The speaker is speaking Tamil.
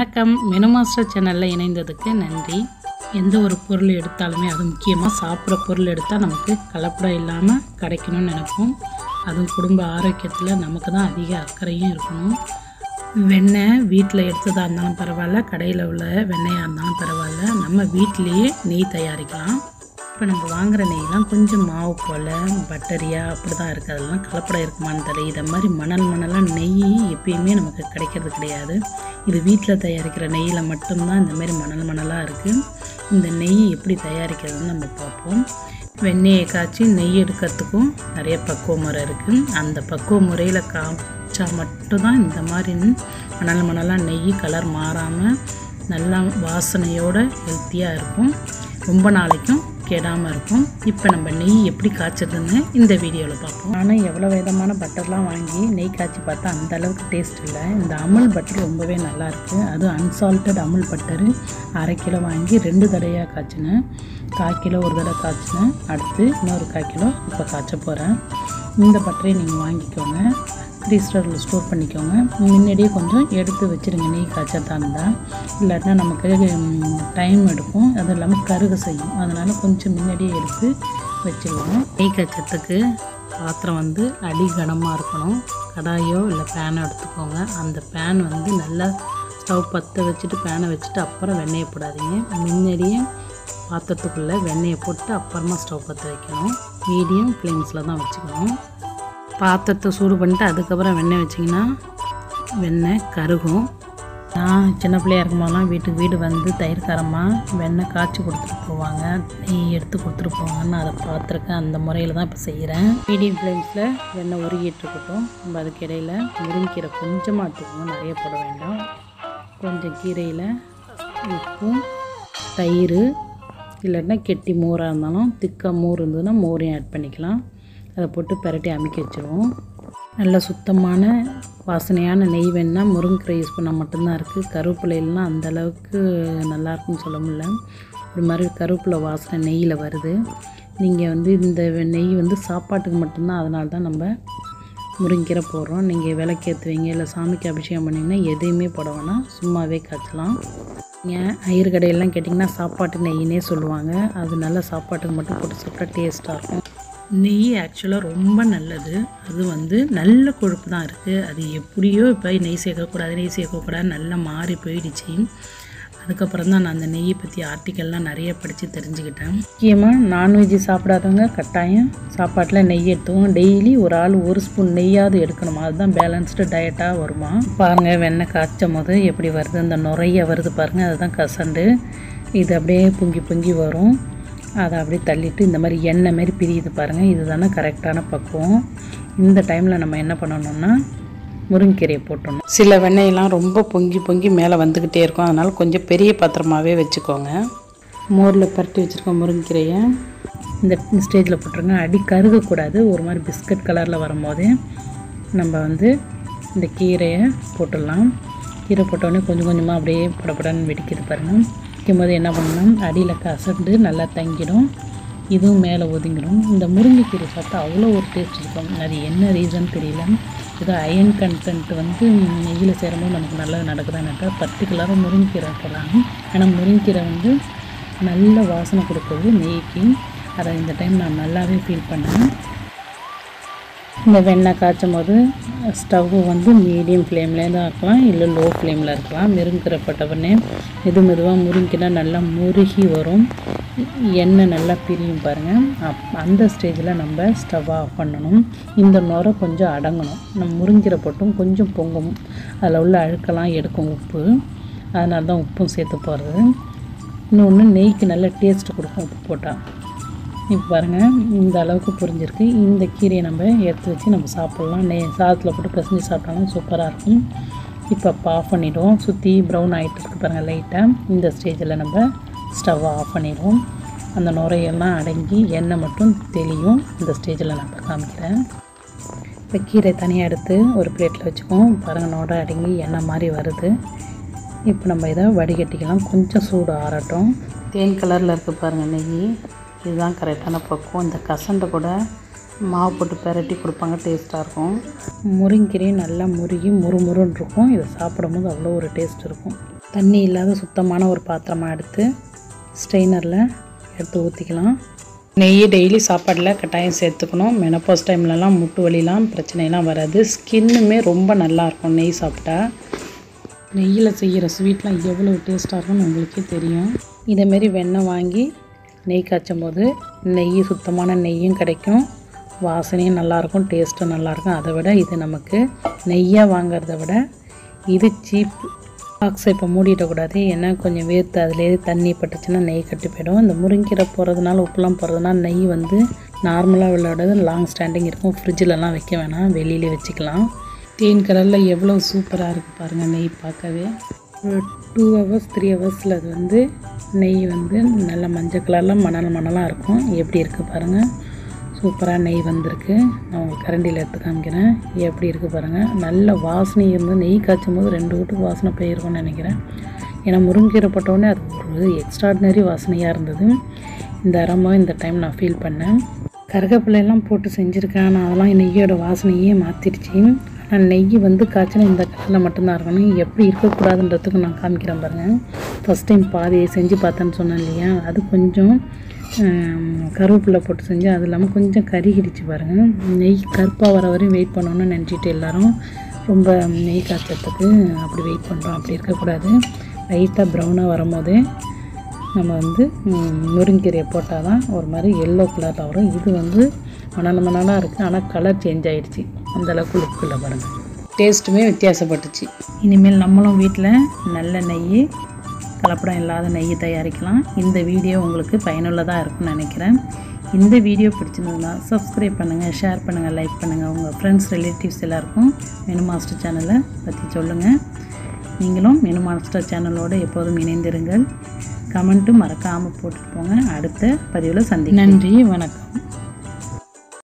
வணக்கம் மெனு மாஸ்டர் சேனலில் இணைந்ததுக்கு நன்றி எந்த ஒரு பொருள் எடுத்தாலுமே அது முக்கியமாக சாப்பிட்ற பொருள் எடுத்தால் நமக்கு கலப்படம் இல்லாமல் கிடைக்கணும்னு நினைப்போம் அதுவும் குடும்ப ஆரோக்கியத்தில் நமக்கு தான் அதிக அக்கறையும் இருக்கணும் வெண்ணெய் வீட்டில் எடுத்ததாக இருந்தாலும் பரவாயில்ல கடையில் உள்ள வெண்ணெயாக இருந்தாலும் பரவாயில்ல நம்ம வீட்டிலேயே நெய் தயாரிக்கலாம் இப்போ நம்ம வாங்குற நெய்லாம் கொஞ்சம் மாவு போல் பட்டரியா அப்படி தான் இருக்குது அதெல்லாம் கலப்படம் இருக்குமான்னு தெரியல இதை மாதிரி மணல் மணலாக நெய் எப்பயுமே நமக்கு கிடைக்கிறது கிடையாது இது வீட்டில் தயாரிக்கிற நெய்யில் மட்டும்தான் இந்த மாதிரி மணல் மணலாக இருக்குது இந்த நெய் எப்படி தயாரிக்கிறதுன்னு நம்ம பார்ப்போம் வெண்ணெயை காய்ச்சி நெய் எடுக்கிறதுக்கும் நிறைய பக்குவ முறை இருக்குது அந்த பக்குவ முறையில் காய்ச்சா மட்டும்தான் இந்த மாதிரி மணல் மணலாக நெய் கலர் மாறாமல் நல்லா வாசனையோட ஹெல்த்தியாக இருக்கும் ரொம்ப நாளைக்கும் கெடாமல் இருக்கும் இப்போ நம்ம நெய் எப்படி காய்ச்சதுன்னு இந்த வீடியோவில் பார்ப்போம் ஆனால் எவ்வளோ விதமான பட்டர்லாம் வாங்கி நெய் காய்ச்சி பார்த்தா அந்த அளவுக்கு டேஸ்ட் இல்லை இந்த அமுல் பட்டர் ரொம்பவே நல்லா இருக்கு அதுவும் அன்சால்ட்டட் அமுல் பட்டரு அரை கிலோ வாங்கி ரெண்டு தடவையாக காய்ச்சினேன் கால் கிலோ ஒரு தடவை காய்ச்சினேன் அடுத்து இன்னொரு கால் கிலோ இப்போ காய்ச்ச போகிறேன் இந்த பட்டரை நீங்கள் வாங்கிக்கோங்க ஃப்ரீஸ்டரில் ஸ்டோர் பண்ணிக்கோங்க முன்னாடியே கொஞ்சம் எடுத்து வச்சுருங்க நெய் காய்ச்சா இருந்தால் இல்லாட்டினா நமக்கு டைம் எடுக்கும் அது இல்லாமல் கருக செய்யும் அதனால் கொஞ்சம் முன்னாடியே எடுத்து வச்சுருவோம் நெய் காய்ச்சத்துக்கு பாத்திரம் வந்து அடி கனமாக இருக்கணும் கடாயோ இல்லை பேனோ எடுத்துக்கோங்க அந்த பேன் வந்து நல்லா ஸ்டவ் பற்ற வச்சுட்டு பேனை வச்சுட்டு அப்புறம் வெண்ணெயை போடாதீங்க முன்னாடியே பாத்திரத்துக்குள்ளே வெண்ணெயை போட்டு அப்புறமா ஸ்டவ் பற்ற வைக்கணும் மீடியம் ஃப்ளேம்ஸில் தான் வச்சுக்கணும் பாத்திரத்தை சூடு பண்ணிட்டு அதுக்கப்புறம் வெண்ணெய் வச்சிங்கன்னா வெண்ணெய் கருகும் நான் சின்ன பிள்ளையா இருக்கும்போதெல்லாம் வீட்டுக்கு வீடு வந்து தயிர்காரமாக வெண்ணெய் காய்ச்சி கொடுத்துட்டு போவாங்க நெய் எடுத்து கொடுத்துட்டு போவாங்கன்னு அதை பார்த்துருக்கேன் அந்த முறையில் தான் இப்போ செய்கிறேன் மீடியம் ஃப்ளேம்ஸில் வெண்ணெய் உருகிட்டு இருக்கட்டும் நம்ம அதுக்கு இடையில் முருங்கீரை கொஞ்சமாக எடுத்துக்கோங்க நிறைய போட வேண்டாம் கொஞ்சம் கீரையில் உப்பும் தயிர் இல்லைன்னா கெட்டி மோராக இருந்தாலும் திக்காக மோர் இருந்ததுன்னா மோரையும் ஆட் பண்ணிக்கலாம் அதை போட்டு பெரட்டி அமுக்கி வச்சுருவோம் நல்ல சுத்தமான வாசனையான நெய் வேணால் முருங்கீரை யூஸ் பண்ணால் மட்டும்தான் இருக்குது கருவேப்பிலைலாம் அந்த அளவுக்கு நல்லா இருக்குன்னு சொல்ல முடியல ஒரு மாதிரி கருவேப்பிலை வாசனை நெய்யில் வருது நீங்கள் வந்து இந்த நெய் வந்து சாப்பாட்டுக்கு மட்டும்தான் அதனால தான் நம்ம முருங்கீரை போடுறோம் நீங்கள் விளக்கேற்றுவீங்க இல்லை சாமிக்கு அபிஷேகம் பண்ணிங்கன்னா எதையுமே போட வேணாம் சும்மாவே காய்ச்சலாம் நீங்கள் ஐயர் கடையெல்லாம் கேட்டிங்கன்னா சாப்பாட்டு நெய்யினே சொல்லுவாங்க அது நல்ல சாப்பாட்டுக்கு மட்டும் போட்டு சாப்பிட்டா டேஸ்ட்டாக இருக்கும் நெய் ஆக்சுவலாக ரொம்ப நல்லது அது வந்து நல்ல கொழுப்பு தான் இருக்குது அது எப்படியோ இப்போ நெய் சேர்க்கக்கூடாது நெய் சேர்க்கக்கூடாது நல்லா மாறி போயிடுச்சு அதுக்கப்புறம் தான் நான் அந்த நெய்யை பற்றி ஆர்டிக்கல்லாம் நிறைய படித்து தெரிஞ்சுக்கிட்டேன் முக்கியமாக நான்வெஜ் சாப்பிடாதவங்க கட்டாயம் சாப்பாட்டில் நெய் எடுத்துவோம் டெய்லி ஒரு ஆள் ஒரு ஸ்பூன் நெய்யாவது எடுக்கணுமா அதுதான் பேலன்ஸ்டு டயட்டாக வருமா பாருங்கள் வெண்ணெய் காய்ச்சும் போது எப்படி வருது அந்த நுரைய வருது பாருங்கள் அதுதான் கசண்டு இது அப்படியே பொங்கி பொங்கி வரும் அதை அப்படியே தள்ளிட்டு இந்த மாதிரி எண்ணெய் மாரி பிரியுது பாருங்கள் இதுதானே கரெக்டான பக்குவம் இந்த டைமில் நம்ம என்ன பண்ணணும்னா முருங்கீரையை போட்டணும் சில வெண்ணெயெல்லாம் ரொம்ப பொங்கி பொங்கி மேலே வந்துக்கிட்டே இருக்கும் அதனால் கொஞ்சம் பெரிய பாத்திரமாகவே வச்சுக்கோங்க மோரில் பரட்டி வச்சுருக்கோம் முருங்கீரையை இந்த ஸ்டேஜில் போட்டுருங்க அடி கருகக்கூடாது ஒரு மாதிரி பிஸ்கட் கலரில் வரும்போது நம்ம வந்து இந்த கீரையை போட்டுடலாம் கீரை போட்டோடனே கொஞ்சம் கொஞ்சமாக அப்படியே படப்படன்னு வெடிக்குது பாருங்கள் வைக்கும்போது என்ன பண்ணணும் அடியில் கசண்டு நல்லா தங்கிடும் இதுவும் மேலே ஒதுங்கிடும் இந்த முருங்கைக்கீரை சாப்பிட்டா அவ்வளோ ஒரு டேஸ்ட் இருக்கும் அது என்ன ரீசன் தெரியல ஏதோ அயன் கண்டென்ட் வந்து நெய்யில் சேரும்போது நமக்கு நல்லது நடக்குதான்னு பர்டிகுலராக முருங்கைக்கீரை போடலாம் ஆனால் முருங்கைக்கீரை வந்து நல்ல வாசனை கொடுக்குறது நெய்க்கு அதை இந்த டைம் நான் நல்லாவே ஃபீல் பண்ணேன் இந்த வெண்ணெய் காய்ச்சும் போது ஸ்டவ்வு வந்து மீடியம் ஃப்ளேம்லேயே தான் இருக்கலாம் இல்லை லோ ஃப்ளேமில் இருக்கலாம் முருங்கிறப்பட்டவொடனே மெது மெதுவாக முருங்கினா நல்லா முருகி வரும் எண்ணெய் நல்லா பிரியும் பாருங்கள் அப் அந்த ஸ்டேஜில் நம்ம ஸ்டவ் ஆஃப் பண்ணணும் இந்த நுரை கொஞ்சம் அடங்கணும் நம்ம முருங்கிற போட்டும் கொஞ்சம் பொங்கும் அதில் உள்ள அழுக்கெல்லாம் எடுக்கும் உப்பு அதனால தான் உப்பும் சேர்த்து போடுறது இன்னொன்று நெய்க்கு நல்ல டேஸ்ட் கொடுக்கும் உப்பு போட்டால் இப்போ பாருங்கள் இந்த அளவுக்கு புரிஞ்சிருக்கு இந்த கீரையை நம்ம எடுத்து வச்சு நம்ம சாப்பிட்லாம் நெய் சாதத்தில் போட்டு பிசைஞ்சு சாப்பிட்டாலும் சூப்பராக இருக்கும் இப்போ அப்போ ஆஃப் பண்ணிவிடுவோம் சுற்றி ப்ரௌன் ஆகிட்டு இருக்கு பாருங்கள் லைட்டாக இந்த ஸ்டேஜில் நம்ம ஸ்டவ்வை ஆஃப் பண்ணிடுவோம் அந்த நுரையெல்லாம் அடங்கி எண்ணெய் மட்டும் தெளியும் இந்த ஸ்டேஜில் நான் இப்போ காமிக்கிறேன் இப்போ கீரை தனியாக எடுத்து ஒரு பிளேட்டில் வச்சுக்குவோம் பாருங்கள் நோட அடங்கி எண்ணெய் மாதிரி வருது இப்போ நம்ம இதை வடிகட்டிக்கலாம் கொஞ்சம் சூடு ஆறட்டும் தேன் கலரில் இருக்குது பாருங்கள் நெய் இதுதான் கரெக்டான பக்குவம் இந்த கசண்டை கூட மாவு போட்டு பெரட்டி கொடுப்பாங்க டேஸ்ட்டாக இருக்கும் முருங்கீரையும் நல்லா முருகி முறுமுறுன்னு இருக்கும் இதை சாப்பிடும்போது அவ்வளோ ஒரு டேஸ்ட் இருக்கும் தண்ணி இல்லாத சுத்தமான ஒரு பாத்திரமாக எடுத்து ஸ்ட்ரெயினரில் எடுத்து ஊற்றிக்கலாம் நெய் டெய்லி சாப்பாடில் கட்டாயம் சேர்த்துக்கணும் மெனப்போஸ் டைம்லலாம் முட்டு வலிலாம் பிரச்சனைலாம் வராது ஸ்கின்னுமே ரொம்ப நல்லாயிருக்கும் நெய் சாப்பிட்டா நெய்யில் செய்கிற ஸ்வீட்லாம் எவ்வளோ டேஸ்ட்டாக இருக்கும்னு உங்களுக்கே தெரியும் இதேமாரி வெண்ணெய் வாங்கி நெய் காய்ச்சும் போது நெய் சுத்தமான நெய்யும் கிடைக்கும் வாசனையும் நல்லாயிருக்கும் டேஸ்ட்டும் நல்லாயிருக்கும் அதை விட இது நமக்கு நெய்யாக வாங்குறத விட இது சீப் பாக்ஸை இப்போ மூடிடக்கூடாது ஏன்னா கொஞ்சம் வேர்த்து அதுலேயே தண்ணி பட்டுச்சுன்னா நெய் கட்டி போயிடும் இந்த முருங்கீரை போகிறதுனால உப்புலாம் போகிறதுனால நெய் வந்து நார்மலாக விளையாடுறது லாங் ஸ்டாண்டிங் இருக்கும் ஃப்ரிட்ஜிலலாம் வைக்க வேணாம் வெளியிலே வச்சுக்கலாம் தேன் கலரில் எவ்வளோ சூப்பராக இருக்குது பாருங்கள் நெய் பார்க்கவே ஒரு டூ ஹவர்ஸ் த்ரீ ஹவர்ஸில் அது வந்து நெய் வந்து நல்ல மஞ்சள் கலரில் மணல் மணலாக இருக்கும் எப்படி இருக்குது பாருங்கள் சூப்பராக நெய் வந்திருக்கு நான் உங்களுக்கு கரண்டியில் எடுத்து காமிக்கிறேன் எப்படி இருக்குது பாருங்கள் நல்ல வாசனை இருந்து நெய் காய்ச்சும் போது ரெண்டு வீட்டுக்கு வாசனை போயிருக்கும்னு நினைக்கிறேன் ஏன்னா முருங்கீரை போட்டோடனே அது ஒரு எக்ஸ்ட்ராடினரி வாசனையாக இருந்தது இந்த அரமாக இந்த டைம் நான் ஃபீல் பண்ணேன் கருகப்பிள்ளையெல்லாம் போட்டு செஞ்சுருக்கேன் ஆனால் அதெல்லாம் நெய்யோட வாசனையே மாற்றிடுச்சு ஆனால் நெய் வந்து காய்ச்சினா இந்த கலரில் மட்டும்தான் இருக்கணும் எப்படி இருக்கக்கூடாதுன்றதுக்கு நான் காமிக்கிறேன் பாருங்கள் ஃபஸ்ட் டைம் பாதி செஞ்சு பார்த்தேன்னு சொன்னேன் இல்லையா அது கொஞ்சம் கருவேப்பிலை போட்டு செஞ்சு அது இல்லாமல் கொஞ்சம் கருகிடுச்சு பாருங்கள் நெய் கருப்பாக வர வரையும் வெயிட் பண்ணணும்னு நினச்சிட்டு எல்லாரும் ரொம்ப நெய் காய்ச்சறதுக்கு அப்படி வெயிட் பண்ணுறோம் அப்படி இருக்கக்கூடாது லைட்டாக ப்ரௌனாக வரும்போதே நம்ம வந்து முருங்கீரையை போட்டால் தான் ஒரு மாதிரி எல்லோ கலரில் வரும் இது வந்து மணல் மணலாக இருக்குது ஆனால் கலர் சேஞ்ச் ஆகிடுச்சு அந்தளவுக்கு லுக் இல்லை பாருங்கள் டேஸ்ட்டுமே வித்தியாசப்பட்டுச்சு இனிமேல் நம்மளும் வீட்டில் நல்ல நெய் கலப்படம் இல்லாத நெய் தயாரிக்கலாம் இந்த வீடியோ உங்களுக்கு பயனுள்ளதாக இருக்கும்னு நினைக்கிறேன் இந்த வீடியோ பிடிச்சிருந்ததுன்னா சப்ஸ்கிரைப் பண்ணுங்கள் ஷேர் பண்ணுங்கள் லைக் பண்ணுங்கள் உங்கள் ஃப்ரெண்ட்ஸ் ரிலேட்டிவ்ஸ் எல்லாருக்கும் மெனு மாஸ்டர் சேனலை பற்றி சொல்லுங்கள் நீங்களும் மெனு மாஸ்டர் சேனலோடு எப்போதும் இணைந்திருங்கள் கமெண்ட்டும் மறக்காமல் போட்டுட்டு போங்க அடுத்த பதிவில் சந்தி நன்றி வணக்கம்